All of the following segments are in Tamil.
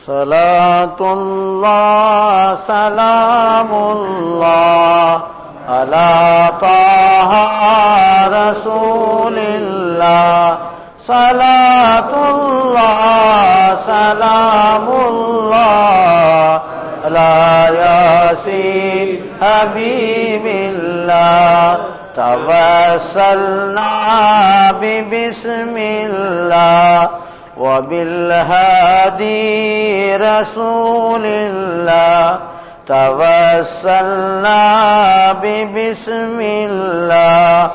صلاة الله سلام الله على طه رسول الله صلاة الله سلام الله على ياسين حبيب الله توسلنا ببسم الله وبالهادي رسول الله توسلنا ببسم الله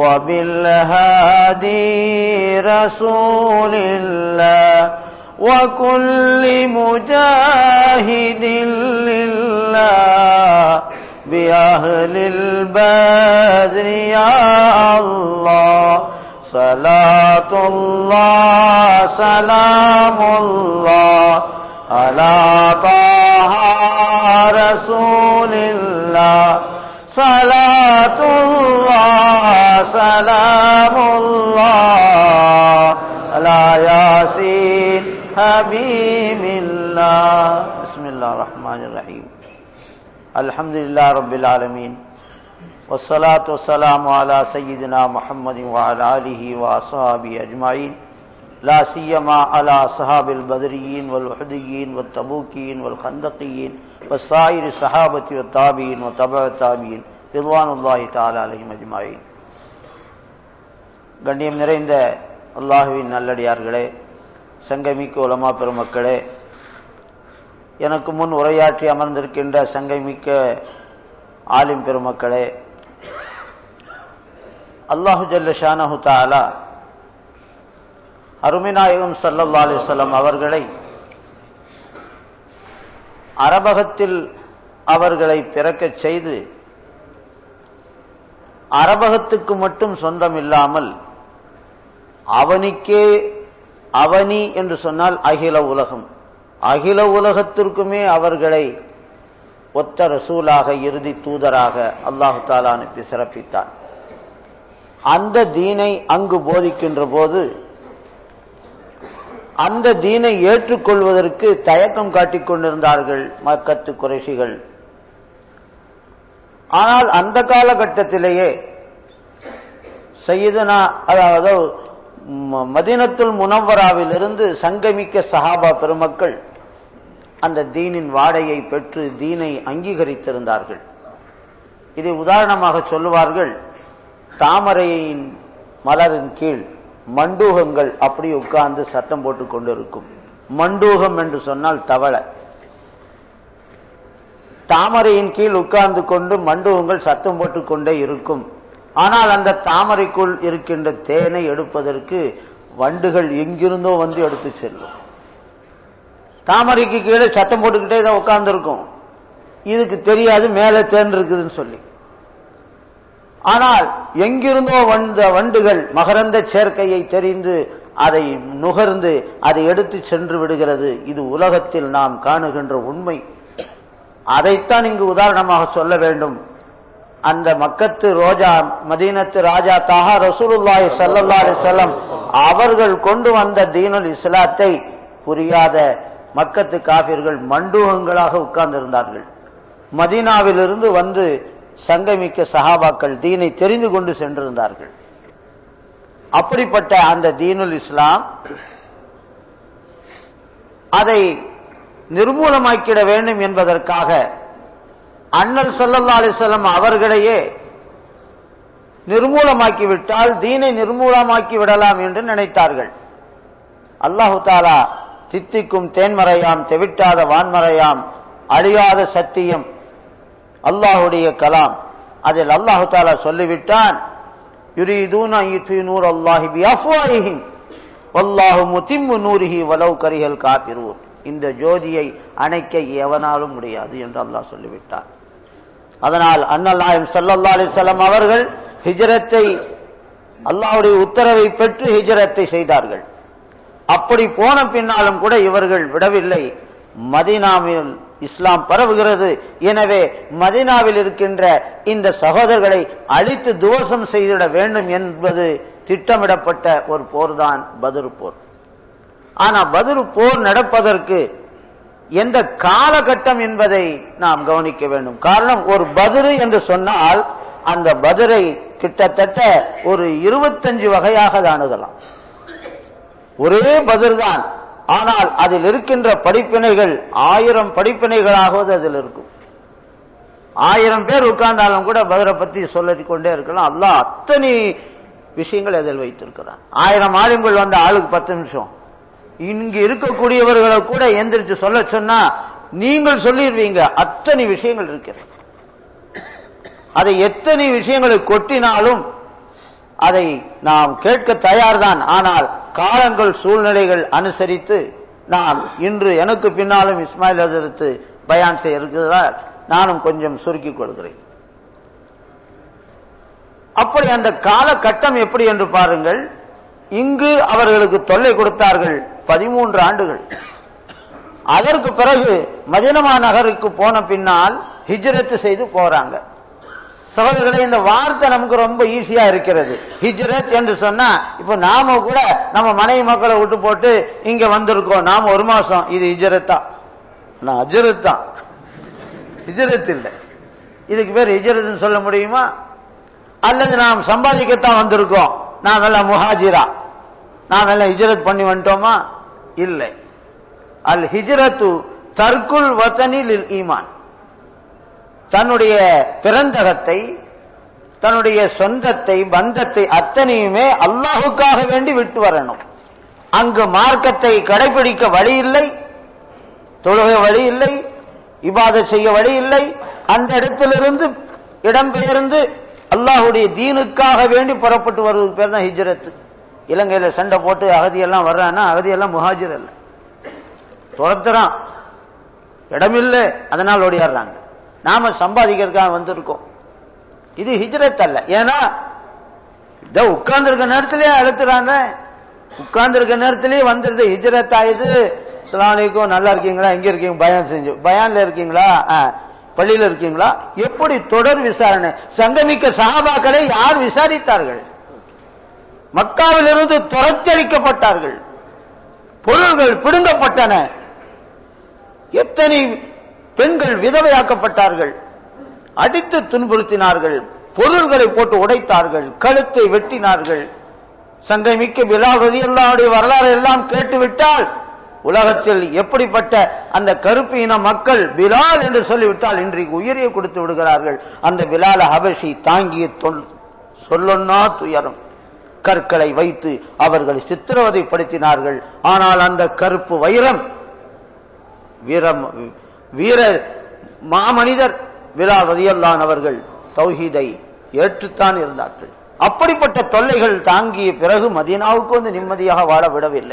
وبالهادي رسول الله وكل مجاهد لله بأهل البدر يا الله صلاة الله سلام الله على طه رسول الله صلاة الله سلام الله على ياسين حبيب الله بسم الله الرحمن الرحيم الحمد لله رب العالمين والصلاة والسلام على سيدنا محمد وعلى آله وأصحابه أجمعين لا سيما على أصحاب البدريين والوحديين والتبوكيين والخندقيين والسائر الصحابة والتابعين وتبع التابعين رضوان الله تعالى عليهم أجمعين கண்ணியம் நிறைந்த அல்லாஹுவின் நல்லடியார்களே சங்கமிக்க உலமா பெருமக்களே எனக்கு முன் உரையாற்றி அமர்ந்திருக்கின்ற சங்கைமிக்க ஆலிம் பெருமக்களே அல்லாஹு ஜல்ல ஷானஹு தாலா அருமிநாயகம் சல்லல்லா அலிஸ்லாம் அவர்களை அரபகத்தில் அவர்களை பிறக்கச் செய்து அரபகத்துக்கு மட்டும் சொந்தம் இல்லாமல் அவனிக்கே அவனி என்று சொன்னால் அகில உலகம் அகில உலகத்திற்குமே அவர்களை ஒத்த ரசூலாக இறுதி தூதராக அல்லாஹு தாலா அனுப்பி சிறப்பித்தான் அந்த தீனை அங்கு போதிக்கின்ற போது அந்த தீனை ஏற்றுக்கொள்வதற்கு தயக்கம் காட்டிக் கொண்டிருந்தார்கள் மக்கத்து குறைஷிகள் ஆனால் அந்த காலகட்டத்திலேயே சையதனா அதாவது மதினத்துல் முனவராவில் இருந்து சங்கமிக்க சஹாபா பெருமக்கள் அந்த தீனின் வாடையை பெற்று தீனை அங்கீகரித்திருந்தார்கள் இதை உதாரணமாக சொல்லுவார்கள் தாமரையின் மலரின் கீழ் மண்டூகங்கள் அப்படி உட்கார்ந்து சத்தம் போட்டுக் கொண்டிருக்கும் மண்டூகம் என்று சொன்னால் தவளை தாமரையின் கீழ் உட்கார்ந்து கொண்டு மண்டூகங்கள் சத்தம் போட்டுக் கொண்டே இருக்கும் ஆனால் அந்த தாமரைக்குள் இருக்கின்ற தேனை எடுப்பதற்கு வண்டுகள் எங்கிருந்தோ வந்து எடுத்து செல்லும் தாமரைக்கு கீழே சத்தம் போட்டுக்கிட்டே தான் உட்கார்ந்து இருக்கும் இதுக்கு தெரியாது மேலே தேன் இருக்குதுன்னு சொல்லி ஆனால் எங்கிருந்தோ வந்த வண்டுகள் மகரந்த சேர்க்கையை தெரிந்து அதை நுகர்ந்து அதை எடுத்து சென்று விடுகிறது இது உலகத்தில் நாம் காணுகின்ற உண்மை அதைத்தான் இங்கு உதாரணமாக சொல்ல வேண்டும் அந்த மக்கத்து ரோஜா மதீனத்து ராஜா தாஹா ரசூலுல்லாஹி சல்லல்லா செல்லம் அவர்கள் கொண்டு வந்த தீனுல் இஸ்லாத்தை புரியாத மக்கத்து காபிர்கள் மண்டூகங்களாக உட்கார்ந்திருந்தார்கள் மதீனாவிலிருந்து வந்து சங்கமிக்க சஹாபாக்கள் தீனை தெரிந்து கொண்டு சென்றிருந்தார்கள் அப்படிப்பட்ட அந்த தீனுல் இஸ்லாம் அதை நிர்மூலமாக்கிட வேண்டும் என்பதற்காக அண்ணல் சல்லல்லா அலிசல்லம் அவர்களையே நிர்மூலமாக்கி விட்டால் தீனை நிர்மூலமாக்கி விடலாம் என்று நினைத்தார்கள் அல்லாஹு தாலா தித்திக்கும் தேன்மறையாம் தெவிட்டாத வான்மறையாம் அழியாத சத்தியம் அல்லாஹுடைய கலாம் அதில் அல்லாஹு தாலா சொல்லிவிட்டான் நூர் அல்லாஹி பி அஃப்வாஹிஹிம் வல்லாஹு முத்திம்மு நூரிஹி வலவு கரிகள் காப்பிருவோர் இந்த ஜோதியை அணைக்க எவனாலும் முடியாது என்று அல்லாஹ் சொல்லிவிட்டார் அதனால் அன்னல்லாயம் சல்லல்லா அலிசல்லாம் அவர்கள் ஹிஜரத்தை அல்லாஹுடைய உத்தரவை பெற்று ஹிஜரத்தை செய்தார்கள் அப்படி போன பின்னாலும் கூட இவர்கள் விடவில்லை மதீனாவில் இஸ்லாம் பரவுகிறது எனவே மதீனாவில் இருக்கின்ற இந்த சகோதரர்களை அழித்து துவசம் செய்திட வேண்டும் என்பது திட்டமிடப்பட்ட ஒரு போர்தான் பதுரு போர் ஆனா பதிரு போர் நடப்பதற்கு எந்த காலகட்டம் என்பதை நாம் கவனிக்க வேண்டும் காரணம் ஒரு பதிரு என்று சொன்னால் அந்த பதிரை கிட்டத்தட்ட ஒரு இருபத்தஞ்சு வகையாக அதை அணுகலாம் ஒரே பதில் தான் ஆனால் அதில் இருக்கின்ற படிப்பினைகள் ஆயிரம் படிப்பினைகளாவது அதில் இருக்கும் ஆயிரம் பேர் உட்கார்ந்தாலும் கூட பதிரை பத்தி சொல்லிக் கொண்டே இருக்கலாம் அல்லாஹ் அத்தனை விஷயங்கள் அதில் வைத்திருக்கிறான் ஆயிரம் ஆளுங்கள் வந்த ஆளுக்கு பத்து நிமிஷம் இங்கு இருக்கக்கூடியவர்களை கூட எந்திரிச்சு சொல்ல சொன்னா நீங்கள் சொல்லிடுவீங்க அத்தனை விஷயங்கள் இருக்கிறது அதை எத்தனை விஷயங்களை கொட்டினாலும் அதை நாம் கேட்க தயார்தான் ஆனால் காலங்கள் சூழ்நிலைகள் அனுசரித்து நாம் இன்று எனக்கு பின்னாலும் இஸ்மாயில் ஹசரத்து பயான் செய்ய இருக்கிறதா நானும் கொஞ்சம் சுருக்கிக் கொள்கிறேன் அப்படி அந்த காலகட்டம் எப்படி என்று பாருங்கள் இங்கு அவர்களுக்கு தொல்லை கொடுத்தார்கள் பதிமூன்று ஆண்டுகள் அதற்கு பிறகு மதினமா நகருக்கு போன பின்னால் ஹிஜ்ரத்து செய்து போறாங்க சகோதரர்களே இந்த வார்த்தை நமக்கு ரொம்ப ஈஸியா இருக்கிறது ஹிஜ்ரத் என்று சொன்னா இப்ப நாம கூட நம்ம மனைவி மக்களை விட்டு போட்டு இங்க வந்திருக்கோம் நாம ஒரு மாசம் இது ஹிஜ்ரத்தா நான் அஜரத் தான் ஹிஜ்ரத் இல்லை இதுக்கு பேர் ஹிஜ்ரத்னு சொல்ல முடியுமா அல்லது நாம் சம்பாதிக்கத்தான் வந்திருக்கோம் நாம் எல்லாம் முஹாஜிரா நாம் எல்லாம் ஹிஜ்ரத் பண்ணி வந்துட்டோமா இல்லை அல் ஹிஜ்ரத்து தற்குல் வத்தனில் ஈமான் தன்னுடைய பிறந்தகத்தை தன்னுடைய சொந்தத்தை பந்தத்தை அத்தனையுமே அல்லாஹுக்காக வேண்டி விட்டு வரணும் அங்கு மார்க்கத்தை கடைபிடிக்க வழி இல்லை தொழுகை வழி இல்லை இபாத செய்ய வழி இல்லை அந்த இடத்திலிருந்து இடம்பெயர்ந்து அல்லாஹுடைய தீனுக்காக வேண்டி புறப்பட்டு வருவதுக்கு பேர் தான் ஹிஜ்ரத்து இலங்கையில சண்டை போட்டு அகதியெல்லாம் வர்றான்னா அகதியெல்லாம் முஹாஜிர் அல்ல துரத்துறான் இடமில்லை அதனால் ஓடியாடுறாங்க நாம சம்பாதிக்கிறதுக்காக வந்திருக்கோம் இது ஹிஜ்ரத் அல்ல ஏன்னா இத உட்கார்ந்துருக்க நேரத்திலேயே அழுத்துறாங்க உட்கார்ந்துருக்க நேரத்திலேயே வந்துருது ஹிஜ்ரத் ஆயுது சுலானிக்கும் நல்லா இருக்கீங்களா எங்க இருக்கீங்க பயான் செஞ்சு பயான்ல இருக்கீங்களா பள்ளியில இருக்கீங்களா எப்படி தொடர் விசாரணை சங்கமிக்க சகாபாக்களை யார் விசாரித்தார்கள் மக்காவிலிருந்து துரத்தளிக்கப்பட்டார்கள் பொருள்கள் பிடுங்கப்பட்டன எத்தனை பெண்கள் விதவையாக்கப்பட்டார்கள் அடித்து துன்புறுத்தினார்கள் பொருள்களை போட்டு உடைத்தார்கள் கழுத்தை வெட்டினார்கள் சங்கமிக்க பிலால் ரதியல்லாவுடைய வரலாறு எல்லாம் கேட்டுவிட்டால் உலகத்தில் எப்படிப்பட்ட அந்த கருப்பு இன மக்கள் பிலால் என்று சொல்லிவிட்டால் இன்றைக்கு உயிரை கொடுத்து விடுகிறார்கள் அந்த பிலால ஹபஷி தாங்கிய சொல்லொன்னா துயரம் கற்களை வைத்து அவர்களை சித்திரவதைப்படுத்தினார்கள் ஆனால் அந்த கருப்பு வைரம் வீரம் வீர மாமனிதர் விழா ரதியல்லான் அவர்கள் தௌஹீதை ஏற்றுத்தான் இருந்தார்கள் அப்படிப்பட்ட தொல்லைகள் தாங்கிய பிறகு மதீனாவுக்கு வந்து நிம்மதியாக வாழ விடவில்லை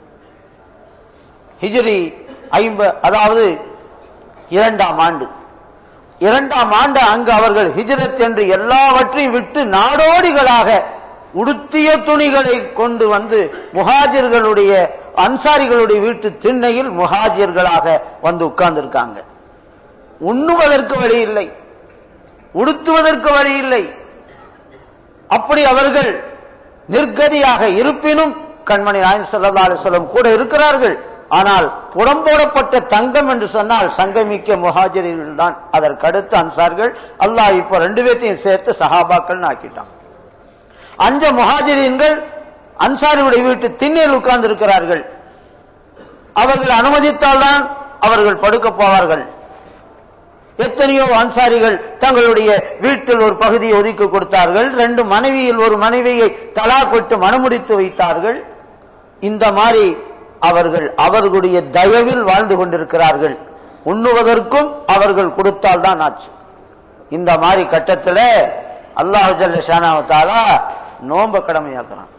ஹிஜ்ரி ஐம்ப அதாவது இரண்டாம் ஆண்டு இரண்டாம் ஆண்டு அங்கு அவர்கள் ஹிஜ்ரத் என்று எல்லாவற்றையும் விட்டு நாடோடிகளாக உடுத்திய துணிகளை கொண்டு வந்து முஹாஜிர்களுடைய அன்சாரிகளுடைய வீட்டு திண்ணையில் முஹாஜிர்களாக வந்து உட்கார்ந்திருக்காங்க உண்ணுவதற்கு வழி இல்லை உடுத்துவதற்கு வழி இல்லை அப்படி அவர்கள் நிர்கதியாக இருப்பினும் கண்மணி நாயன் சல்லா அலிஸ்வலம் கூட இருக்கிறார்கள் ஆனால் புறம்போடப்பட்ட தங்கம் என்று சொன்னால் சங்கமிக்க முஹாஜிர்கள் தான் அதற்கடுத்து அன்சார்கள் அல்லாஹ் இப்ப ரெண்டு பேர்த்தையும் சேர்த்து சஹாபாக்கள் ஆக்கிட்டான் அஞ்ச முஹாஜிரீன்கள் அன்சாரியுடைய வீட்டு திண்ணையில் உட்கார்ந்து இருக்கிறார்கள் அவர்கள் அனுமதித்தால் தான் அவர்கள் படுக்க போவார்கள் எத்தனையோ அன்சாரிகள் தங்களுடைய வீட்டில் ஒரு பகுதியை ஒதுக்கி கொடுத்தார்கள் ரெண்டு மனைவியில் ஒரு மனைவியை தலா கொட்டு மனமுடித்து வைத்தார்கள் இந்த மாதிரி அவர்கள் அவர்களுடைய தயவில் வாழ்ந்து கொண்டிருக்கிறார்கள் உண்ணுவதற்கும் அவர்கள் கொடுத்தால் தான் ஆச்சு இந்த மாதிரி கட்டத்தில் அல்லாஹு ஜல்ல ஷானாவத்தாலா நோம்ப கடமையாக்குறான்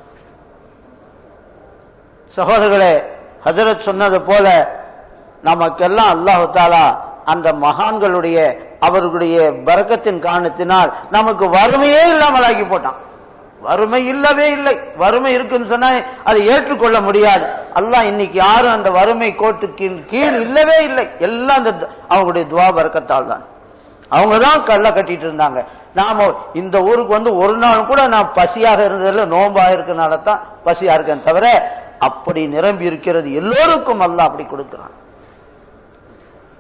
சகோதரர்களே ஹசரத் சொன்னது போல நமக்கெல்லாம் அல்லாஹு தாலா அந்த மகான்களுடைய அவர்களுடைய பறக்கத்தின் காரணத்தினால் நமக்கு வறுமையே இல்லாமல் ஆக்கி போட்டான் வறுமை இல்லவே இல்லை வறுமை இருக்குன்னு சொன்னா அதை ஏற்றுக்கொள்ள முடியாது அல்லாஹ் இன்னைக்கு யாரும் அந்த வறுமை கோட்டுக்கு கீழ் இல்லவே இல்லை எல்லாம் அந்த அவங்களுடைய துவா பறக்கத்தால் தான் அவங்க தான் கல்ல கட்டிட்டு இருந்தாங்க நாம இந்த ஊருக்கு வந்து ஒரு நாள் கூட நான் பசியாக இருந்ததில்ல நோம்பாக இருக்கனால தான் பசியா இருக்கேன் தவிர அப்படி நிரம்பி இருக்கிறது எல்லோருக்கும் அல்ல அப்படி கொடுக்கிறான்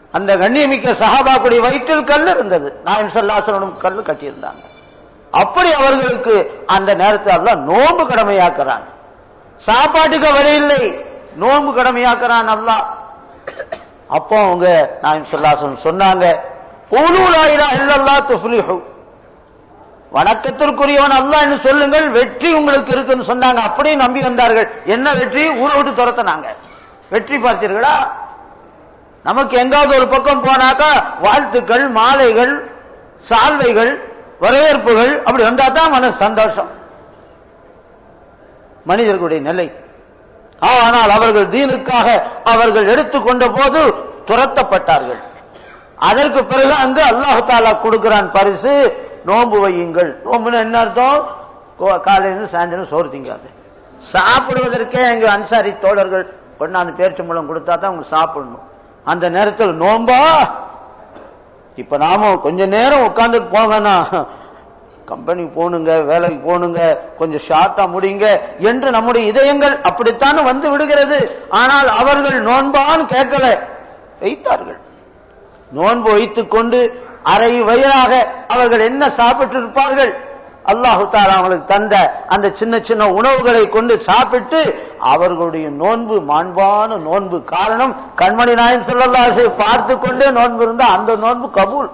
அந்த கண்ணியமிக்க சஹாபாக்குடைய வயிற்றில் கல் இருந்தது நாயம் சல்லாசனும் கல் கட்டியிருந்தாங்க அப்படி அவர்களுக்கு அந்த நேரத்தில் அல்லாஹ் நோன்பு கடமையாக்குறான் சாப்பாட்டுக்கு வழி இல்லை நோன்பு கடமையாக்குறான் அல்லாஹ் அப்போ அவங்க நாயம் சல்லாசன் சொன்னாங்க "குலூலாயிரா இல்லல்லா துஃப்லிஹு வணக்கத்திற்குரியவன் அல்லாஹ் என்று சொல்லுங்கள் வெற்றி உங்களுக்கு இருக்குன்னு சொன்னாங்க அப்படியே நம்பி வந்தார்கள் என்ன வெற்றி ஊரை விட்டு துரத்தினாங்க வெற்றி பார்த்தீர்களா நமக்கு எங்காவது ஒரு பக்கம் போனாக்கா வாழ்த்துக்கள் மாலைகள் சால்வைகள் வரவேற்புகள் அப்படி வந்தா தான் மன சந்தோஷம் மனிதர்களுடைய நிலை ஆனால் அவர்கள் தீனுக்காக அவர்கள் எடுத்துக்கொண்ட போது துரத்தப்பட்டார்கள் அதற்கு பிறகு அங்கு அல்லாஹு தாலா கொடுக்கிறான் பரிசு நோன்பு வையுங்கள் நோம்புன்னு என்ன அர்த்தம் கோ- காலையிலிருந்து சாயந்தரம் சோறு திங்காது சாப்பிடுவதற்கே எங்க அன்சாரி தோழர்கள் கொண்டாந்து பேரிச்சம்பழம் கொடுத்தா தான் அவங்க சாப்பிடணும் அந்த நேரத்தில் நோம்பா இப்ப நாம கொஞ்ச நேரம் உட்கார்ந்துட்டு போங்கன்னா கம்பெனி போணுங்க வேலைக்கு போணுங்க கொஞ்சம் ஷார்ட்டா முடிங்க என்று நம்முடைய இதயங்கள் அப்படித்தான் வந்து விடுகிறது ஆனால் அவர்கள் நோன்பான்னு கேட்கல வைத்தார்கள் நோன்பு வைத்துக் கொண்டு அரை வயதாக அவர்கள் என்ன சாப்பிட்டு இருப்பார்கள் அல்லாஹு தாலா அவங்களுக்கு தந்த அந்த சின்ன சின்ன உணவுகளை கொண்டு சாப்பிட்டு அவர்களுடைய நோன்பு மாண்பான நோன்பு காரணம் கண்மணி நாயம் சொல்லல்லாசை பார்த்து கொண்டே நோன்பு இருந்தா அந்த நோன்பு கபூல்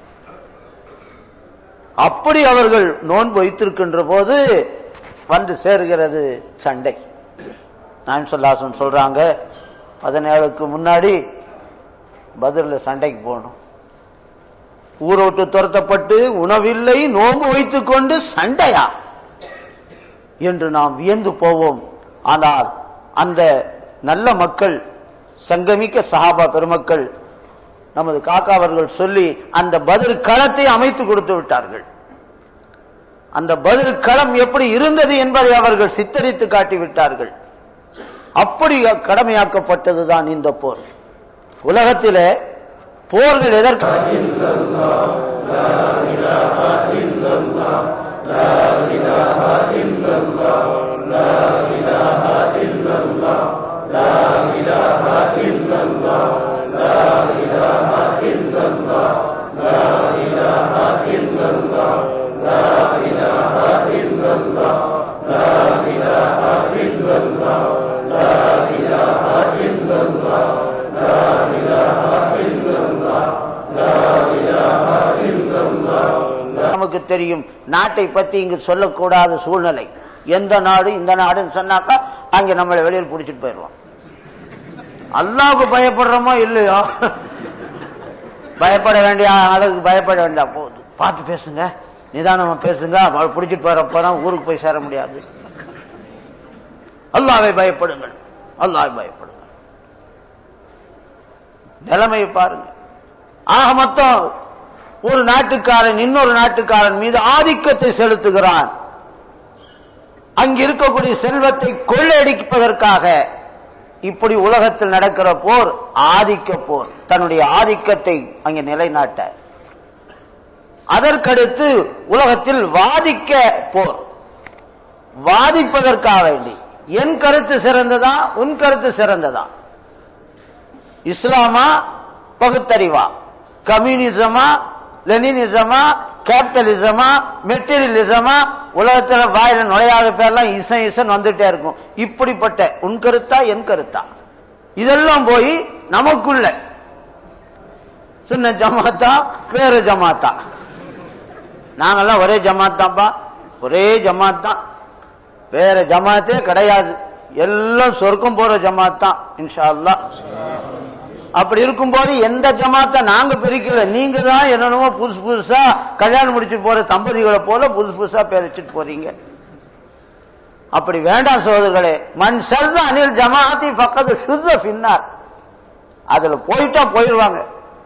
அப்படி அவர்கள் நோன்பு வைத்திருக்கின்ற போது வந்து சேருகிறது சண்டை நான் சொல்லாசன் சொல்றாங்க பதினேழுக்கு முன்னாடி பதிலில் சண்டைக்கு போகணும் ஊரோட்டு துரத்தப்பட்டு உணவில்லை நோன்பு வைத்துக் கொண்டு சண்டையா என்று நாம் வியந்து போவோம் ஆனால் அந்த நல்ல மக்கள் சங்கமிக்க சஹாபா பெருமக்கள் நமது காக்கா அவர்கள் சொல்லி அந்த பதில் களத்தை அமைத்து கொடுத்து விட்டார்கள் அந்த பதில் களம் எப்படி இருந்தது என்பதை அவர்கள் சித்தரித்து காட்டிவிட்டார்கள் அப்படி கடமையாக்கப்பட்டதுதான் இந்த போர் உலகத்திலே போர்கள் எதற்கு நமக்கு தெரியும் நாட்டை பத்தி இங்கு சொல்லக்கூடாத சூழ்நிலை எந்த நாடு இந்த நாடுன்னு சொன்னாக்கா அங்க நம்மளை வெளியில் பிடிச்சிட்டு போயிடுவோம் அல்லாவுக்கு பயப்படுறோமோ இல்லையோ பயப்பட வேண்டிய அளவுக்கு பயப்பட வேண்டிய போகுது பார்த்து பேசுங்க நிதானமா பேசுங்க அவளை பிடிச்சிட்டு போறப்பதான் ஊருக்கு போய் சேர முடியாது அல்லாவை பயப்படுங்கள் அல்லாவை பயப்படுங்கள் நிலைமையை பாருங்க ஆக மொத்தம் ஒரு நாட்டுக்காரன் இன்னொரு நாட்டுக்காரன் மீது ஆதிக்கத்தை செலுத்துகிறான் அங்கு இருக்கக்கூடிய செல்வத்தை கொள்ளையடிப்பதற்காக இப்படி உலகத்தில் நடக்கிற போர் ஆதிக்க போர் தன்னுடைய ஆதிக்கத்தை அங்கே நிலைநாட்ட அதற்கடுத்து உலகத்தில் வாதிக்க போர் வாதிப்பதற்காக வேண்டி என் கருத்து சிறந்ததா உன் கருத்து சிறந்ததா இஸ்லாமா பகுத்தறிவா கம்யூனிசமா லெனினிசமா கேபிட்டலிசமா மெட்டீரியலிசமா உலகத்துல வாயில நுழையாத பேர்லாம் இசன் இசன் வந்துட்டே இருக்கும் இப்படிப்பட்ட உன் கருத்தா என் கருத்தா இதெல்லாம் போய் நமக்குள்ள சின்ன ஜமாத்தா வேற ஜமாத்தா நாங்கெல்லாம் ஒரே ஜமாத் தான்ப்பா ஒரே ஜமாத் தான் வேற ஜமாத்தே கிடையாது எல்லாம் சொர்க்கம் போற ஜமாத் தான் இன்ஷா அல்லாஹ் அப்படி இருக்கும்போது எந்த ஜமாத்தை நாங்க பிரிக்கல நீங்க தான் என்னென்னமோ புதுசு புதுசா கல்யாணம் முடிச்சு போற தம்பதிகளை போல புதுசு புதுசா பேரிச்சுட்டு போறீங்க அப்படி வேண்டாம் சோதர்களே மண் செல்வ அனில் ஜமாத்தி பக்கத்து சுத்த பின்னார் அதுல போயிட்டா போயிடுவாங்க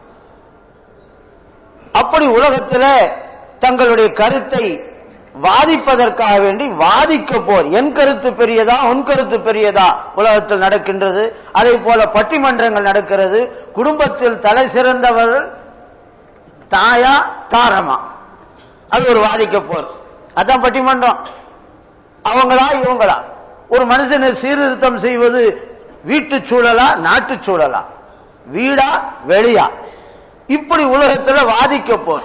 அப்படி உலகத்துல தங்களுடைய கருத்தை வாதிப்பதற்காக வேண்டி வாதிக்க போர் என் கருத்து பெரியதா உன் கருத்து பெரியதா உலகத்தில் நடக்கின்றது அதே போல பட்டிமன்றங்கள் நடக்கிறது குடும்பத்தில் தலை சிறந்தவர்கள் தாயா தாரமா அது ஒரு வாதிக்க போர் அதான் பட்டிமன்றம் அவங்களா இவங்களா ஒரு மனுஷனை சீர்திருத்தம் செய்வது வீட்டு சூழலா நாட்டு சூழலா வீடா வெளியா இப்படி உலகத்துல வாதிக்க போர்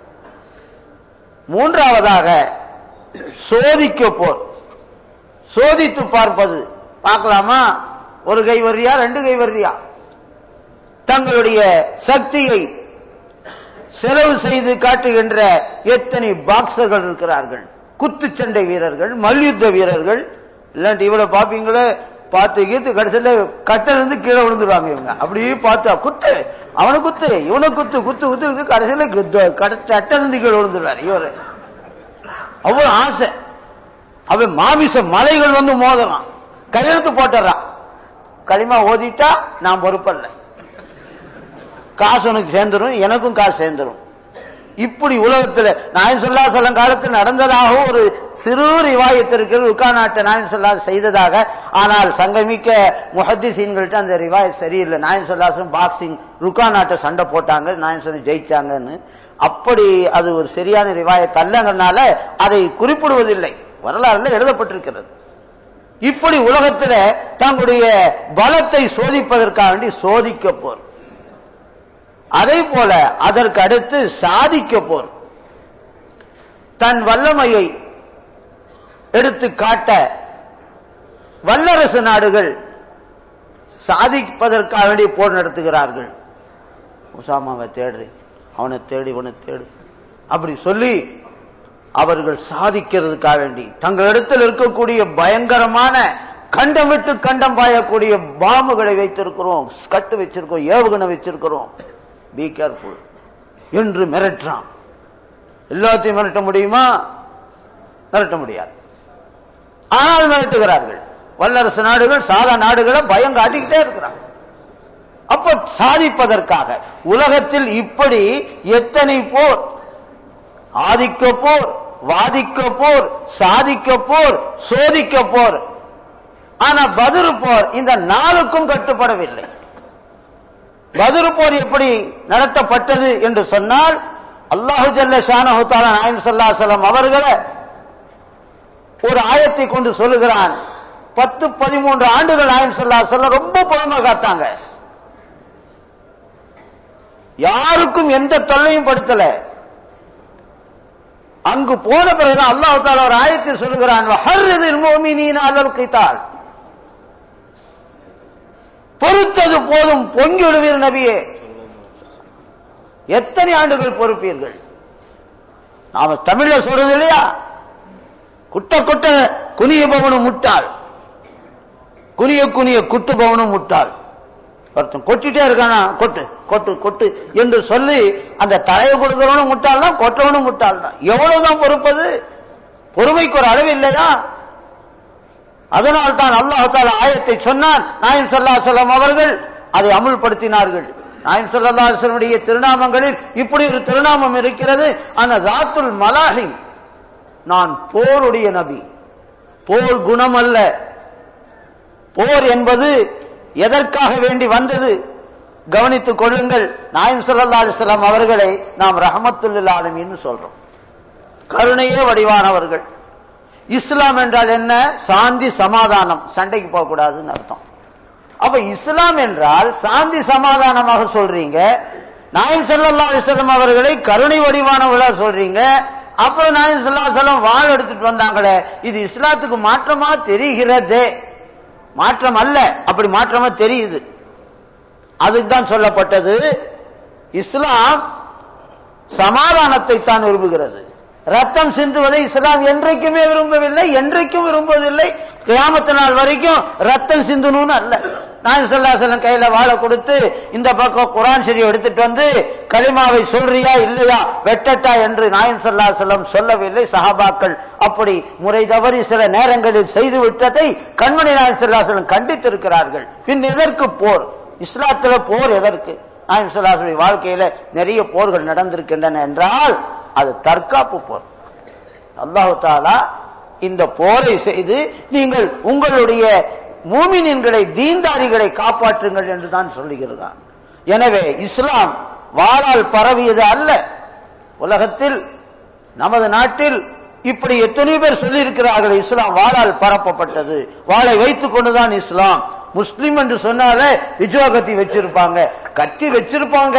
மூன்றாவதாக சோதிக்க போர் சோதித்து பார்ப்பது பார்க்கலாமா ஒரு கை வர்றியா ரெண்டு கை வர்றியா தங்களுடைய சக்தியை செலவு செய்து காட்டுகின்ற எத்தனை பாக்ஸர்கள் இருக்கிறார்கள் குத்துச்சண்டை வீரர்கள் மல்யுத்த வீரர்கள் இல்லாட்டி இவ்வளவு பாப்பீங்களே பார்த்து கீத்து கடைசியில கட்டில இருந்து கீழே விழுந்துருவாங்க இவங்க அப்படியே பார்த்தா குத்து அவனை குத்து இவனை குத்து குத்து குத்து குத்து கடைசியில கட்ட இருந்து கீழே விழுந்துருவாரு இவரு அவ்வளவு ஆசை அவன் மாமிச மலைகள் வந்து மோதலாம் கையெழுத்து போட்டுறான் களிமா ஓதிட்டா நான் பொறுப்பல்ல காசு உனக்கு சேர்ந்துரும் எனக்கும் காசு சேர்ந்துரும் இப்படி உலகத்தில் நாயன் சொல்லா செல்லம் காலத்தில் நடந்ததாக ஒரு சிறு ரிவாயத்திற்கு உக்கா நாட்டை நாயன் சொல்லா செய்ததாக ஆனால் சங்கமிக்க முஹத்திசீன்கள்ட்ட அந்த ரிவாய் சரியில்லை நாயன் சொல்லாசம் பாக்ஸிங் ருக்கா நாட்டை சண்டை போட்டாங்க நாயன் சொல்லி ஜெயிச்சாங்கன்னு அப்படி அது ஒரு சரியான ரிவாயத் அல்லங்கனால அதை குறிப்பிடுவதில்லை வரலாறுல எழுதப்பட்டிருக்கிறது இப்படி உலகத்தில் தங்களுடைய பலத்தை சோதிப்பதற்காக வேண்டி சோதிக்க போர் அதே போல அதற்கு அடுத்து சாதிக்க போர் தன் வல்லமையை எடுத்து காட்ட வல்லரசு நாடுகள் சாதிப்பதற்காக வேண்டி போர் நடத்துகிறார்கள் உசாமாவை தேடு அவனை தேடி இவனை தேடு அப்படி சொல்லி அவர்கள் சாதிக்கிறதுக்காக வேண்டி தங்களிடத்தில் இருக்கக்கூடிய பயங்கரமான கண்டம் விட்டு கண்டம் பாயக்கூடிய பாம்புகளை வைத்திருக்கிறோம் கட்டு வச்சிருக்கோம் ஏவுகணை வச்சிருக்கிறோம் பி கேர்ஃபுல் என்று மிரட்டுறான் எல்லாத்தையும் மிரட்ட முடியுமா மிரட்ட முடியாது ஆனால் மிரட்டுகிறார்கள் வல்லரசு நாடுகள் சாதா நாடுகளை பயம் காட்டிக்கிட்டே இருக்கிறாங்க அப்ப சாதிப்பதற்காக உலகத்தில் இப்படி எத்தனை போர் ஆதிக்க போர் வாதிக்க போர் சாதிக்க போர் சோதிக்க போர் ஆனா பதிரு போர் இந்த நாளுக்கும் கட்டுப்படவில்லை பதிரு போர் எப்படி நடத்தப்பட்டது என்று சொன்னால் அல்லாஹு ஜல்ல ஷானஹுத்தாலா நாயம் சல்லா சலம் அவர்களை ஒரு ஆயத்தை கொண்டு சொல்லுகிறான் பத்து பதிமூன்று ஆண்டுகள் நாயம் சல்லா சொல்ல ரொம்ப பொறுமை காத்தாங்க யாருக்கும் எந்த தொல்லையும் படுத்தல அங்கு போன பிறகு அல்லாஹு தாலா ஒரு ஆயத்தில் சொல்லுகிறான் அல்லல் கைத்தால் பொறுத்தது போதும் பொங்கி விடுவீர் நபியே எத்தனை ஆண்டுகள் பொறுப்பீர்கள் நாம தமிழ்ல சொல்றது இல்லையா குட்ட குட்ட குனிய பவனும் முட்டாள் குனிய குனிய குட்டு பவனும் முட்டாள் ஒருத்தன் கொட்டிட்டே இருக்கானா கொட்டு கொட்டு கொட்டு என்று சொல்லி அந்த தலையை கொடுக்கிறவனும் முட்டாள் தான் கொட்டவனும் முட்டாள் தான் எவ்வளவுதான் பொறுப்பது பொறுமைக்கு ஒரு அளவு இல்லையா அதனால் தான் அல்லாஹால ஆயத்தை சொன்னான் நாயம் சல்லா சொல்லம் அவர்கள் அதை அமுல்படுத்தினார்கள் நாயம் சல்லா சொல்லமுடைய திருநாமங்களில் இப்படி ஒரு திருநாமம் இருக்கிறது அந்த ஜாத்துல் மலாஹி நான் போருடைய நபி போர் குணம் அல்ல போர் என்பது எதற்காக வேண்டி வந்தது கவனித்துக் கொள்ளுங்கள் நாயம் சல்லா அலிஸ்லாம் அவர்களை நாம் ரஹமத்துல்லா ஆலமின்னு சொல்றோம் கருணையே வடிவானவர்கள் இஸ்லாம் என்றால் என்ன சாந்தி சமாதானம் சண்டைக்கு போகக்கூடாதுன்னு அர்த்தம் அப்ப இஸ்லாம் என்றால் சாந்தி சமாதானமாக சொல்றீங்க நாயம் சல்லா அலிஸ்லாம் அவர்களை கருணை வடிவானவர்களா சொல்றீங்க அப்புறம் நாயம் சல்லா சொல்லம் வாழ் எடுத்துட்டு வந்தாங்களே இது இஸ்லாத்துக்கு மாற்றமா தெரிகிறதே மாற்றம் அல்ல அப்படி மாற்றமா தெரியுது அதுக்கு தான் சொல்லப்பட்டது இஸ்லாம் சமாதானத்தை தான் விரும்புகிறது ரத்தம் சிந்துவதை இஸ்லாம் என்றைக்குமே விரும்பவில்லை என்றைக்கும் விரும்புவதில்லை கிராமத்து நாள் வரைக்கும் ரத்தம் சிந்தணும்னு அல்ல நான் சொல்லாசலம் கையில வாழை கொடுத்து இந்த பக்கம் குரான் சரி எடுத்துட்டு வந்து களிமாவை சொல்றியா இல்லையா வெட்டட்டா என்று நாயன் சொல்லா செல்லம் சொல்லவில்லை சஹாபாக்கள் அப்படி முறை தவறி சில நேரங்களில் செய்து விட்டதை கண்மணி நாயன் சொல்லாசலம் கண்டித்திருக்கிறார்கள் பின் எதற்கு போர் இஸ்லாத்துல போர் எதற்கு நாயம் சொல்லாசனுடைய வாழ்க்கையில நிறைய போர்கள் நடந்திருக்கின்றன என்றால் அது தற்காப்பு போர் அல்லாஹு தாலா இந்த போரை செய்து நீங்கள் உங்களுடைய மூமினின்களை தீந்தாரிகளை காப்பாற்றுங்கள் என்று தான் சொல்லுகிறான் எனவே இஸ்லாம் வாழால் பரவியது அல்ல உலகத்தில் நமது நாட்டில் இப்படி எத்தனை பேர் சொல்லியிருக்கிறார்கள் இஸ்லாம் வாழால் பரப்பப்பட்டது வாளை வைத்துக் கொண்டுதான் இஸ்லாம் முஸ்லிம் என்று சொன்னாலே விஜுவ கத்தி வச்சிருப்பாங்க கத்தி வச்சிருப்பாங்க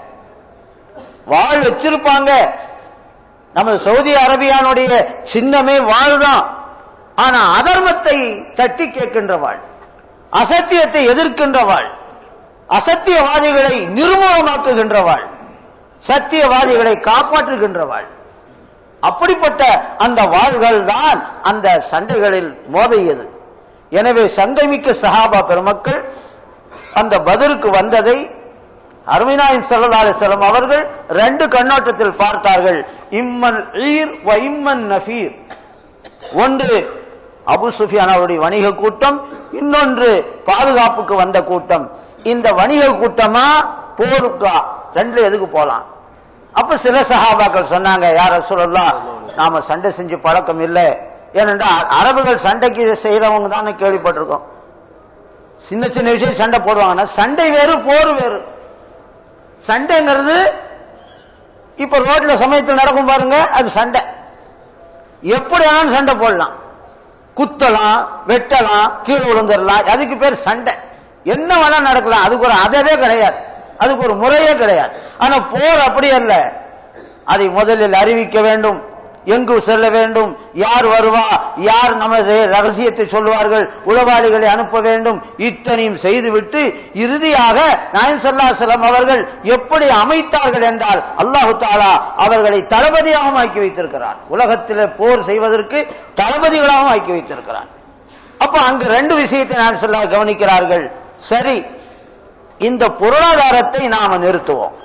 வாழ் வச்சிருப்பாங்க நம்ம சவுதி அரேபியானுடைய சின்னமே வாழ் தான் ஆனா அதர்மத்தை தட்டி கேட்கின்ற வாழ் அசத்தியத்தை எதிர்க்கின்ற வாழ் அசத்தியவாதிகளை நிர்மூலமாக்குகின்ற வாழ் சத்தியவாதிகளை காப்பாற்றுகின்ற வாழ் அப்படிப்பட்ட அந்த வாள்கள் தான் அந்த சண்டைகளில் மோதியது எனவே சண்டைமிக்க சஹாபா பெருமக்கள் அந்த பதிலுக்கு வந்ததை அருமினாயின் செல்லதாலேசலம் அவர்கள் ரெண்டு கண்ணோட்டத்தில் பார்த்தார்கள் இம்மன் ஈர் வ இம்மன் நஃபீர் ஒன்று அபு சுஃபியான் அவருடைய வணிக கூட்டம் இன்னொன்று பாதுகாப்புக்கு வந்த கூட்டம் இந்த வணிக கூட்டமா போருக்கா ரெண்டுல எதுக்கு போலாம் அப்ப சில சகாபாக்கள் சொன்னாங்க யார சொல்லலாம் நாம சண்டை செஞ்சு பழக்கம் இல்லை ஏனென்றால் அரபுகள் சண்டைக்கு செய்யறவங்க தான் கேள்விப்பட்டிருக்கோம் சின்ன சின்ன விஷயம் சண்டை போடுவாங்கன்னா சண்டை வேறு போர் வேறு சண்டைங்கிறது இப்ப ரோட்ல சமயத்தில் நடக்கும் பாருங்க அது சண்டை எப்படி வேணாலும் சண்டை போடலாம் குத்தலாம் வெட்டலாம் கீழே விழுந்துடலாம் அதுக்கு பேர் சண்டை என்ன வேணா நடக்கலாம் அதுக்கு ஒரு அதவே கிடையாது அதுக்கு ஒரு முறையே கிடையாது ஆனா போர் அப்படி அல்ல அதை முதலில் அறிவிக்க வேண்டும் எங்கு செல்ல வேண்டும் யார் வருவா யார் நமது ரகசியத்தை சொல்வார்கள் உளவாளிகளை அனுப்ப வேண்டும் இத்தனையும் செய்துவிட்டு இறுதியாக நாயம் சல்லா செல்லம் அவர்கள் எப்படி அமைத்தார்கள் என்றால் அல்லாஹு தாலா அவர்களை தளபதியாகவும் ஆக்கி வைத்திருக்கிறார் உலகத்தில் போர் செய்வதற்கு தளபதிகளாகவும் ஆக்கி வைத்திருக்கிறார் அப்ப அங்கு ரெண்டு விஷயத்தை நான் சொல்ல கவனிக்கிறார்கள் சரி இந்த பொருளாதாரத்தை நாம நிறுத்துவோம்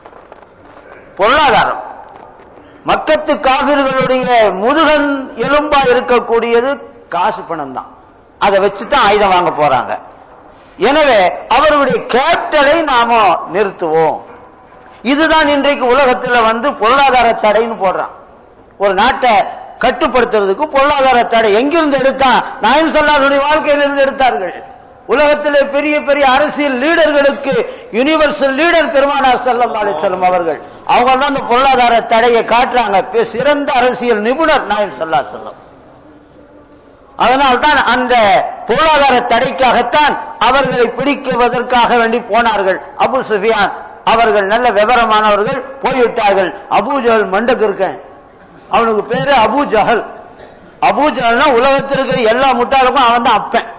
பொருளாதாரம் மக்கத்து காவிர்களுடைய முதுகன் எலும்பா இருக்கக்கூடியது காசு பணம் தான் அதை வச்சுதான் ஆயுதம் வாங்க போறாங்க எனவே அவருடைய கேப்டலை நாம நிறுத்துவோம் இதுதான் இன்றைக்கு உலகத்தில் வந்து பொருளாதார தடைன்னு போடுறான் ஒரு நாட்டை கட்டுப்படுத்துறதுக்கு பொருளாதார தடை எங்கிருந்து எடுத்தா நாயம் சொல்லாருடைய வாழ்க்கையிலிருந்து எடுத்தார்கள் உலகத்திலே பெரிய பெரிய அரசியல் லீடர்களுக்கு யூனிவர்சல் லீடர் பெருமானார் செல்லம் அலிசல்லம் அவர்கள் அவங்க தான் அந்த பொருளாதார தடையை காட்டுறாங்க சிறந்த அரசியல் நிபுணர் நாயம் சொல்லா செல்லம் அதனால்தான் அந்த பொருளாதார தடைக்காகத்தான் அவர்களை பிடிக்குவதற்காக வேண்டி போனார்கள் அபு சுஃபியான் அவர்கள் நல்ல விவரமானவர்கள் போய்விட்டார்கள் அபூஜஹல் மண்டக்கு இருக்கேன் அவனுக்கு பேரு அபு ஜஹல் அபு ஜஹல்னா உலகத்திற்கு எல்லா முட்டாளுக்கும் அவன் தான் அப்பன்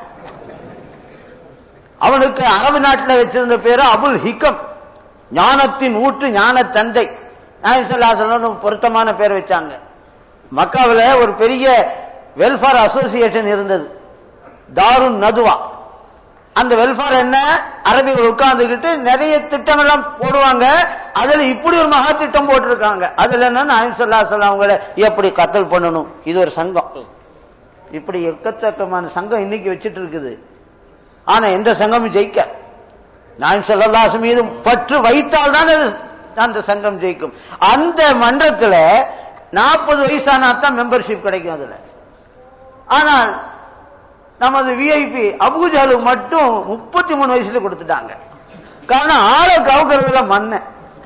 அவனுக்கு அரபு நாட்டில் வச்சிருந்த பேரு அபுல் ஹிக்கம் ஞானத்தின் ஊற்று ஞான தந்தை நாயசல்லாசலம் பொருத்தமான பேர் வச்சாங்க மக்காவில் ஒரு பெரிய வெல்ஃபேர் அசோசியேஷன் இருந்தது தாருன் நதுவா அந்த வெல்ஃபேர் என்ன அரபிகள் உட்கார்ந்துக்கிட்டு நிறைய திட்டங்கள்லாம் போடுவாங்க அதுல இப்படி ஒரு மகா திட்டம் போட்டிருக்காங்க அதுல என்ன நாயசல்லா அவங்கள எப்படி கத்தல் பண்ணணும் இது ஒரு சங்கம் இப்படி எக்கச்சக்கமான சங்கம் இன்னைக்கு வச்சிட்டு இருக்குது ஆனா எந்த சங்கமும் ஜெயிக்க நான் செல்லல்லாசு மீது பற்று வைத்தால் தான் அந்த சங்கம் ஜெயிக்கும் அந்த மன்றத்துல நாற்பது வயசானா தான் மெம்பர்ஷிப் கிடைக்கும் அதுல ஆனால் நமது விஐபி அபூஜாலு மட்டும் முப்பத்தி மூணு வயசுல கொடுத்துட்டாங்க காரணம் ஆளை கவுக்கிறதுல மண்ண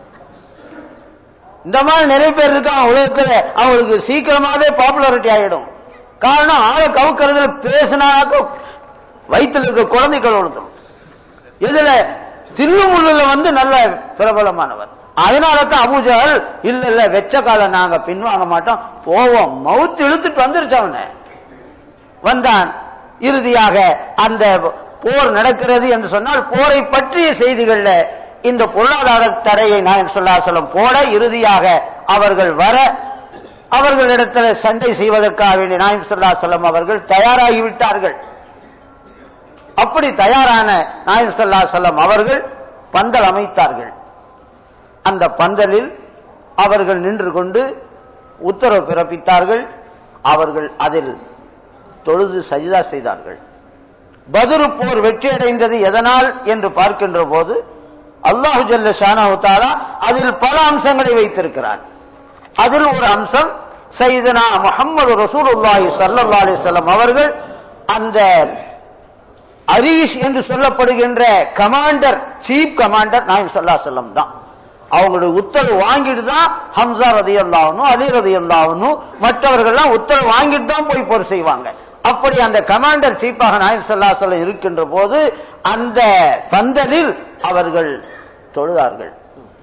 இந்த மாதிரி நிறைய பேர் இருக்காங்க உலகத்துல அவங்களுக்கு சீக்கிரமாவே பாப்புலாரிட்டி ஆயிடும் காரணம் ஆளை கவுக்கிறதுல பேசினாக்க வயிற்றுல இருக்க குழந்தைகள் ஒழுத்தணும் இதுல தில்லுமுள்ளுல வந்து நல்ல பிரபலமானவர் அதனால தான் அபூஜல் இல்ல இல்ல வெச்ச காலம் நாங்க பின்வாங்க மாட்டோம் போவோம் மவுத்து இழுத்துட்டு வந்துருச்சு அவனை வந்தான் இறுதியாக அந்த போர் நடக்கிறது என்று சொன்னால் போரை பற்றிய செய்திகள்ல இந்த பொருளாதார தடையை நான் சொல்லா சொல்லும் போட இறுதியாக அவர்கள் வர அவர்களிடத்தில் சண்டை செய்வதற்காக வேண்டிய நாயம் சொல்லா சொல்லம் அவர்கள் தயாராகிவிட்டார்கள் அப்படி தயாரான நாயம் சொல்லா சொல்லம் அவர்கள் பந்தல் அமைத்தார்கள் அந்த பந்தலில் அவர்கள் நின்று கொண்டு உத்தரவு பிறப்பித்தார்கள் அவர்கள் அதில் தொழுது சஜிதா செய்தார்கள் பதுரு போர் வெற்றியடைந்தது எதனால் என்று பார்க்கின்ற போது அல்லாஹு ஜல்ல ஷானா அதில் பல அம்சங்களை வைத்திருக்கிறார் அதில் ஒரு அம்சம் சைதனா முகமது ரசூலுல்லாஹி சல்லா அலிசல்லம் அவர்கள் அந்த அரீஷ் என்று சொல்லப்படுகின்ற கமாண்டர் சீப் கமாண்டர் நாயம் சல்லா செல்லம் தான் அவங்களுடைய உத்தரவு வாங்கிட்டு தான் ஹம்சா ரதி அல்லாவனும் அலி ரதி அல்லாவனும் மற்றவர்கள்லாம் உத்தரவு வாங்கிட்டு தான் போய் போர் செய்வாங்க அப்படி அந்த கமாண்டர் சீப்பாக நாயம் சொல்லா சொல்ல இருக்கின்ற போது அந்த பந்தலில் அவர்கள் தொழுதார்கள்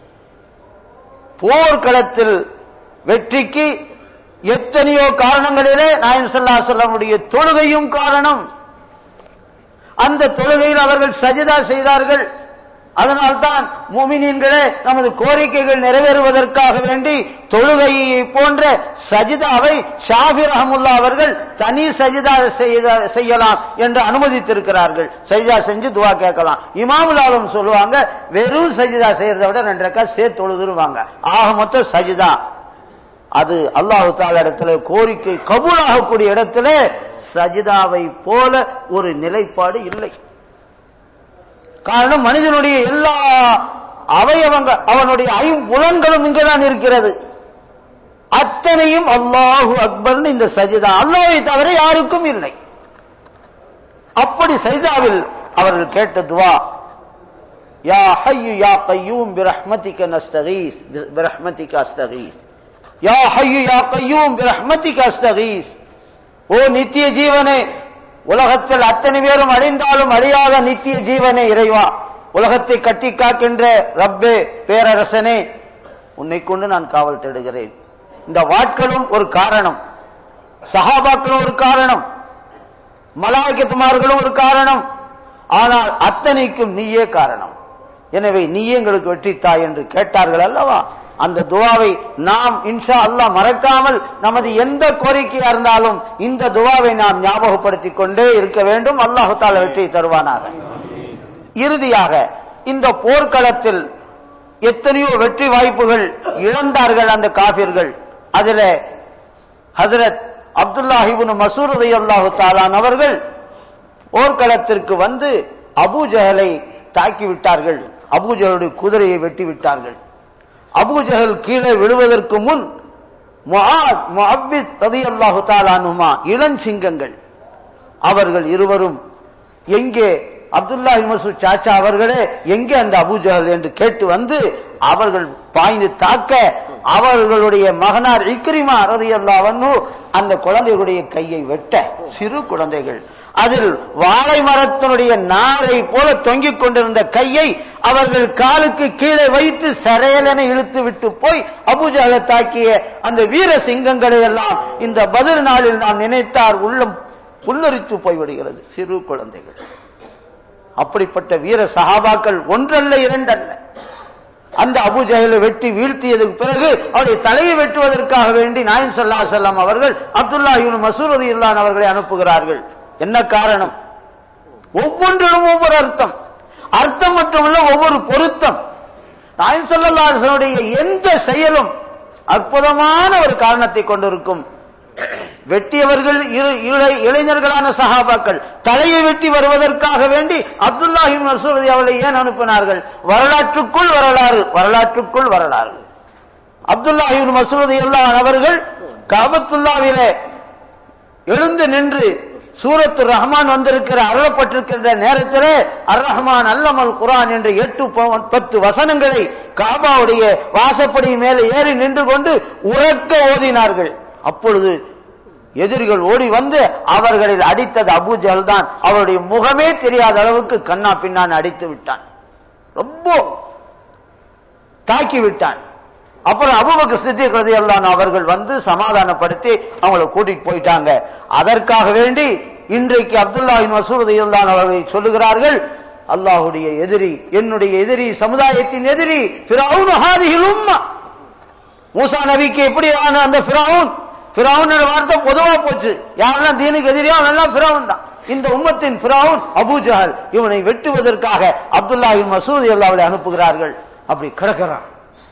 போர்க்களத்தில் வெற்றிக்கு எத்தனையோ காரணங்களிலே நாயம் சொல்லா சொல்லமுடைய தொழுகையும் காரணம் அந்த தொழுகையில் அவர்கள் சஜிதா செய்தார்கள் அதனால்தான் முமினின்களே நமது கோரிக்கைகள் நிறைவேறுவதற்காக வேண்டி தொழுகையை போன்ற சஜிதாவை ஷாஃபி ரஹமுல்லா அவர்கள் தனி சஜிதா செய்யலாம் என்று அனுமதித்திருக்கிறார்கள் சஜிதா செஞ்சு துவா கேட்கலாம் இமாமுலாலும் சொல்லுவாங்க வெறும் சஜிதா செய்யறதை விட ரெண்டு ரக்கா சேர்த்து தொழுதுருவாங்க ஆக மொத்தம் சஜிதா அது அல்லாஹு தால இடத்துல கோரிக்கை கபூலாகக்கூடிய இடத்துல சஜிதாவை போல ஒரு நிலைப்பாடு இல்லை காரணம் மனிதனுடைய எல்லா அவயவங்கள் அவனுடைய ஐம்புலன்களும் இங்குதான் இருக்கிறது அத்தனையும் அல்லாஹு அக்பர்னு இந்த சஜிதா அல்லாவை தவிர யாருக்கும் இல்லை அப்படி சஜிதாவில் அவர்கள் கேட்ட துவா யா ஹய்யு யா கையூம் பிரஹ்மதிக நஸ்தகீஸ் பிரஹ்மதிக அஸ்தகீஸ் யா ஹய்யு யா கையூம் பிரஹ்மதிக அஸ்தகீஸ் ஓ நித்திய ஜீவனே உலகத்தில் அத்தனை பேரும் அழிந்தாலும் அழியாத நித்திய ஜீவனே இறைவா உலகத்தை கட்டி காக்கின்ற ரப்பே பேரரசனே உன்னை கொண்டு நான் காவல் தேடுகிறேன் இந்த வாட்களும் ஒரு காரணம் சஹாபாக்களும் ஒரு காரணம் மலாய்க்கத்துமார்களும் ஒரு காரணம் ஆனால் அத்தனைக்கும் நீயே காரணம் எனவே நீயே எங்களுக்கு வெற்றித்தாய் என்று கேட்டார்கள் அல்லவா அந்த துவாவை நாம் இன்ஷா அல்லாஹ் மறக்காமல் நமது எந்த கோரிக்கையா இருந்தாலும் இந்த துவாவை நாம் ஞாபகப்படுத்திக் கொண்டே இருக்க வேண்டும் அல்லாஹு தால வெற்றி தருவானாக இறுதியாக இந்த போர்க்களத்தில் எத்தனையோ வெற்றி வாய்ப்புகள் இழந்தார்கள் அந்த காபிர்கள் அதில ஹசரத் அப்துல்லாஹிபுன் மசூர் அல்லாஹு தாலான் அவர்கள் போர்க்களத்திற்கு வந்து அபூஜஹலை தாக்கி விட்டார்கள் அபூஜஹலுடைய குதிரையை வெட்டி விட்டார்கள் அபூஜஹல் கீழே விழுவதற்கு முன் அல்லாஹு தாலானுமா இளஞ்சிங்கங்கள் அவர்கள் இருவரும் எங்கே அப்துல்லாஹி மசூத் சாச்சா அவர்களே எங்கே அந்த அபூஜஹல் என்று கேட்டு வந்து அவர்கள் பாய்ந்து தாக்க அவர்களுடைய மகனார் இக்ரிமா ரதி அல்லாவன்னு அந்த குழந்தைகளுடைய கையை வெட்ட சிறு குழந்தைகள் அதில் வாழை மரத்தினுடைய நாரை போல தொங்கிக் கொண்டிருந்த கையை அவர்கள் காலுக்கு கீழே வைத்து சரையலென இழுத்து விட்டு போய் அபுஜாக தாக்கிய அந்த வீர சிங்கங்களை எல்லாம் இந்த பதில் நாளில் நாம் நினைத்தார் உள்ளம் புல்லரித்து போய்விடுகிறது சிறு குழந்தைகள் அப்படிப்பட்ட வீர சகாபாக்கள் ஒன்றல்ல இரண்டல்ல அந்த அபுஜஹலை வெட்டி வீழ்த்தியதுக்கு பிறகு அவருடைய தலையை வெட்டுவதற்காக வேண்டி நாயம் சல்லா செல்லம் அவர்கள் அப்துல்லா இவன் மசூரதி இல்லான் அவர்களை அனுப்புகிறார்கள் என்ன காரணம் ஒவ்வொன்றிலும் ஒவ்வொரு அர்த்தம் அர்த்தம் மட்டுமல்ல ஒவ்வொரு பொருத்தம் நாயம் சல்லாசனுடைய எந்த செயலும் அற்புதமான ஒரு காரணத்தை கொண்டிருக்கும் வெட்டியவர்கள் இளைஞர்களான சகாபாக்கள் தலையை வெட்டி வருவதற்காக வேண்டி அப்துல்லாஹிம் மசூரதி அவளை ஏன் அனுப்பினார்கள் வரலாற்றுக்குள் வரலாறு வரலாற்றுக்குள் வரலாறு அப்துல்லாஹிம் மசூரதி அல்லாஹ் அவர்கள் காபத்துல்லாவிலே எழுந்து நின்று சூரத்து ரஹ்மான் வந்திருக்கிற அருளப்பட்டிருக்கின்ற நேரத்திலே அர் ரஹ்மான் அல்லமல் குரான் என்ற எட்டு பத்து வசனங்களை காபாவுடைய வாசப்படி மேலே ஏறி நின்று கொண்டு உறக்க ஓதினார்கள் அப்பொழுது எதிரிகள் ஓடி வந்து அவர்களில் அடித்தது அபூஜல் தான் அவருடைய முகமே தெரியாத அளவுக்கு கண்ணா பின்னான் அடித்து விட்டான் ரொம்ப தாக்கி விட்டான் அப்புறம் அபுபக்கு சித்திக் ரதியல்லான் அவர்கள் வந்து சமாதானப்படுத்தி அவங்களை கூட்டிட்டு போயிட்டாங்க அதற்காக வேண்டி இன்றைக்கு அப்துல்லாஹின் மசூத் இல்லான் அவர்களை சொல்லுகிறார்கள் அல்லாஹுடைய எதிரி என்னுடைய எதிரி சமுதாயத்தின் எதிரி பிறவுன் ஹாதிகள் உம்மா மூசா நபிக்கு எப்படி ஆன அந்த பிறவுன் பிறவுன் வார்த்தை பொதுவா போச்சு யாரெல்லாம் தீனுக்கு எதிரியோ அவனெல்லாம் பிறவுன் தான் இந்த உம்மத்தின் பிறவுன் அபூஜஹல் இவனை வெட்டுவதற்காக அப்துல்லாஹின் மசூத் அல்லாவை அனுப்புகிறார்கள் அப்படி கிடக்கிறான்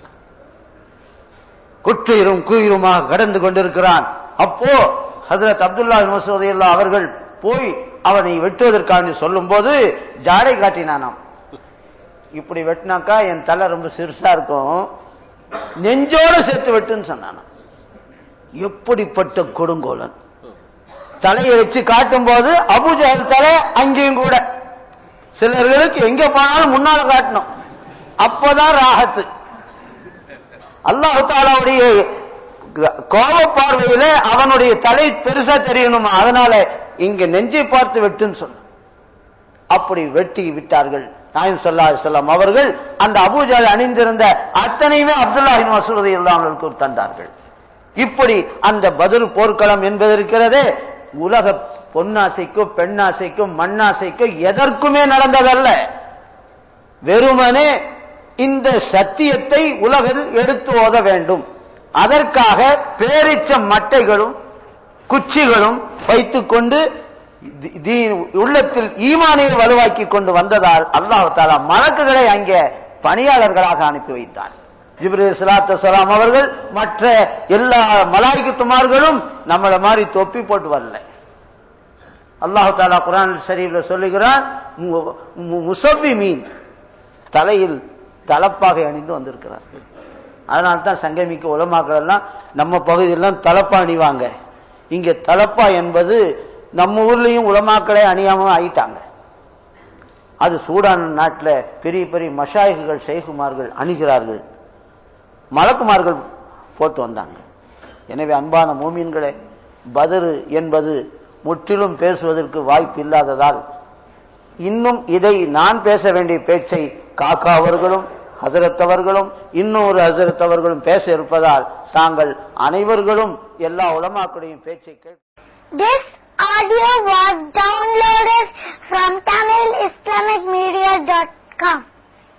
குற்றுயிரும் குயிலுமாக கடந்து கொண்டிருக்கிறான் அப்போ ஹசரத் அப்துல்லா மசூத் அல்லா அவர்கள் போய் அவனை வெட்டுவதற்காக சொல்லும் போது ஜாடை காட்டினானாம் இப்படி வெட்டினாக்கா என் தலை ரொம்ப சிறுசா இருக்கும் நெஞ்சோட சேர்த்து வெட்டுன்னு சொன்னானா எப்படிப்பட்ட கொடுங்கோலன் தலையை வச்சு காட்டும் போது அபுஜஹல் தலை அங்கேயும் கூட சிலர்களுக்கு எங்க போனாலும் முன்னால காட்டணும் அப்பதான் ராகத்து அல்லாஹு தாலாவுடைய கோப பார்வையில அவனுடைய தலை பெருசா தெரியணுமா அதனால இங்க நெஞ்சை பார்த்து வெட்டுன்னு சொன்ன அப்படி வெட்டி விட்டார்கள் நாயம் சல்லா செல்லம் அவர்கள் அந்த அபூஜால் அணிந்திருந்த அத்தனையுமே அப்துல்லாஹின் மசூதி இல்லாமலுக்கு தந்தார்கள் இப்படி அந்த பதில் போர்க்களம் என்பது இருக்கிறதே உலக பொன்னாசைக்கும் பெண்ணாசைக்கும் மண்ணாசைக்கும் எதற்குமே நடந்ததல்ல வெறுமனே இந்த சத்தியத்தை உலகில் எடுத்து ஓத வேண்டும் அதற்காக பேரிச்ச மட்டைகளும் குச்சிகளும் வைத்துக் கொண்டு உள்ளத்தில் ஈமானை வலுவாக்கி கொண்டு வந்ததால் அல்லாஹு தாலா மலக்குகளை அங்கே பணியாளர்களாக அனுப்பி வைத்தார் ஜிப்ரீல் சலாத்து சலாம் அவர்கள் மற்ற எல்லா மலாய்க்குமார்களும் நம்மள மாதிரி தொப்பி போட்டு வரல அல்லாஹு தாலா குரான் ஷரீஃப்ல சொல்லுகிறான் முசப்பி மீன் தலையில் தலப்பாகை அணிந்து வந்திருக்கிறார்கள் அதனால தான் சங்கமிக்க உலமாக்கள் எல்லாம் நம்ம பகுதியெல்லாம் தலப்பா அணிவாங்க இங்க தலப்பா என்பது நம்ம ஊர்லயும் உலமாக்களே அணியாம ஆயிட்டாங்க அது சூடான் நாட்டில் பெரிய பெரிய மஷாயிகள் ஷேகுமார்கள் அணிகிறார்கள் மலக்குமார்கள் போட்டு வந்தாங்க எனவே அன்பான மூமீன்களே பதிரு என்பது முற்றிலும் பேசுவதற்கு வாய்ப்பு இல்லாததால் இன்னும் இதை நான் பேச வேண்டிய பேச்சை காக்கா அவர்களும் ஹசரத் அவர்களும் இன்னொரு ஹசரத் அவர்களும் பேச இருப்பதால் தாங்கள் அனைவர்களும் எல்லா உலமாக்களுடைய பேச்சை கேட்டு This audio was downloaded from TamilIslamicMedia.com.